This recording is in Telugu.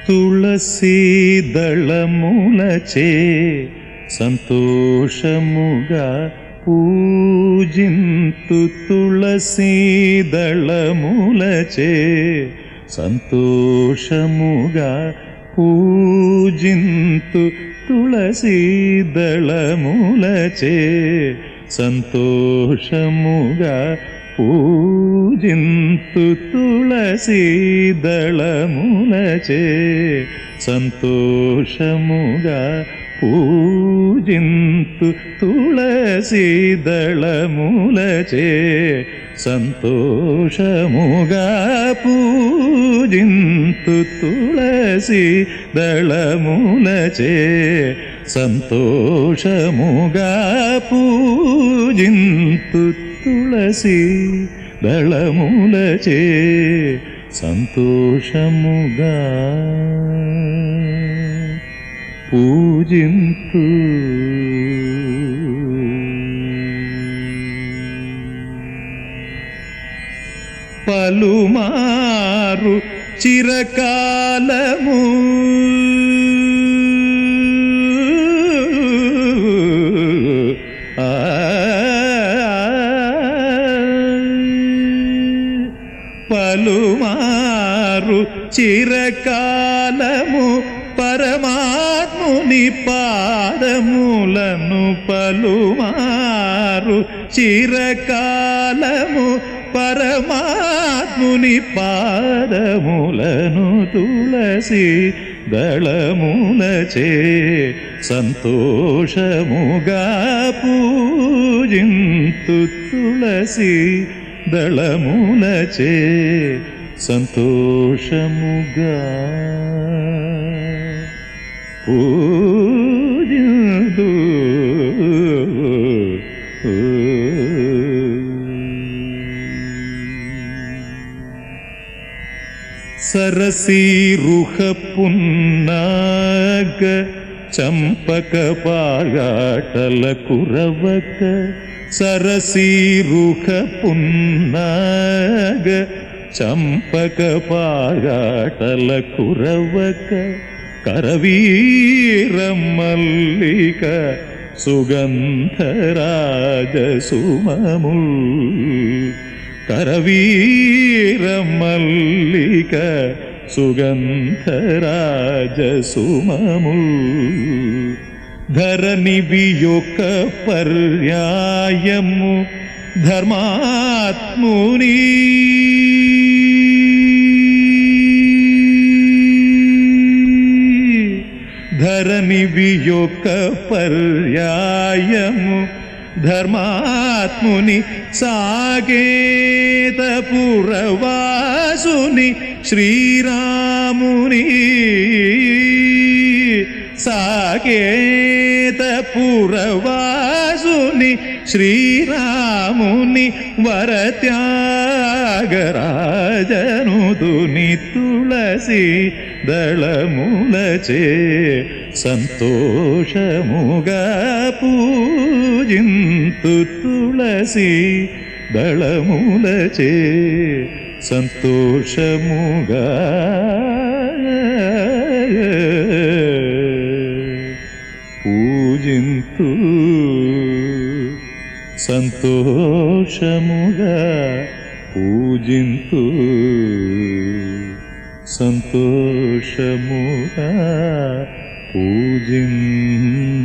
తులసీ దళములచే సంతోషముగా పూజింతు తులసీ దళములచే సంతోషముగా పూజింతు తులసీ దళములచే సంతోషముగా పూజింతు తులసీ దళములచే సంతోషముగా పూజింతు తులసీ దళములచే సంతోషముగా పూజింతు తులసి దళములచే సంతోషముగా పూజింతు తులసి దళములచే సంతోషముగా పూజింతు పలుమారు చిరకాలము ఆ పలుమారు చిరకాలము పరమాత్ముని పాదములను పలుమారు చిరకాలము పరమాత్ముని పాదములను తులసి దళములచే సంతోషముగా పూజింతు తులసి దళములచే సంతోషముగా పూజిందు సరసీరుహ పున్నాగ చంపక పాగాటల కురవక సరసీరుహ పున్నాగ చంపక పాగాటల కురవక కరవీర మల్లిక సుగంధరాజ సుమముల్ కరవీర మల్లిక సుగంధరాజ సుమముల్ ధరణివి యొక్క పర్యాయము ధర్మాత్ముని ధరణివి యొక్క పర్యాయము ధర్మాత్ముని సాగేత పురవాసుని శ్రీరాముని సాగేత పురవాసుని శ్రీరాముని వరత్యాగరాజనుదుని తులసి దళములచే సంతోషముగా పూజింతు తులసి దళములచే సంతోషముగా పూజింతు సంతోషముగా పూజింతు సంతోషముగా పూజింతు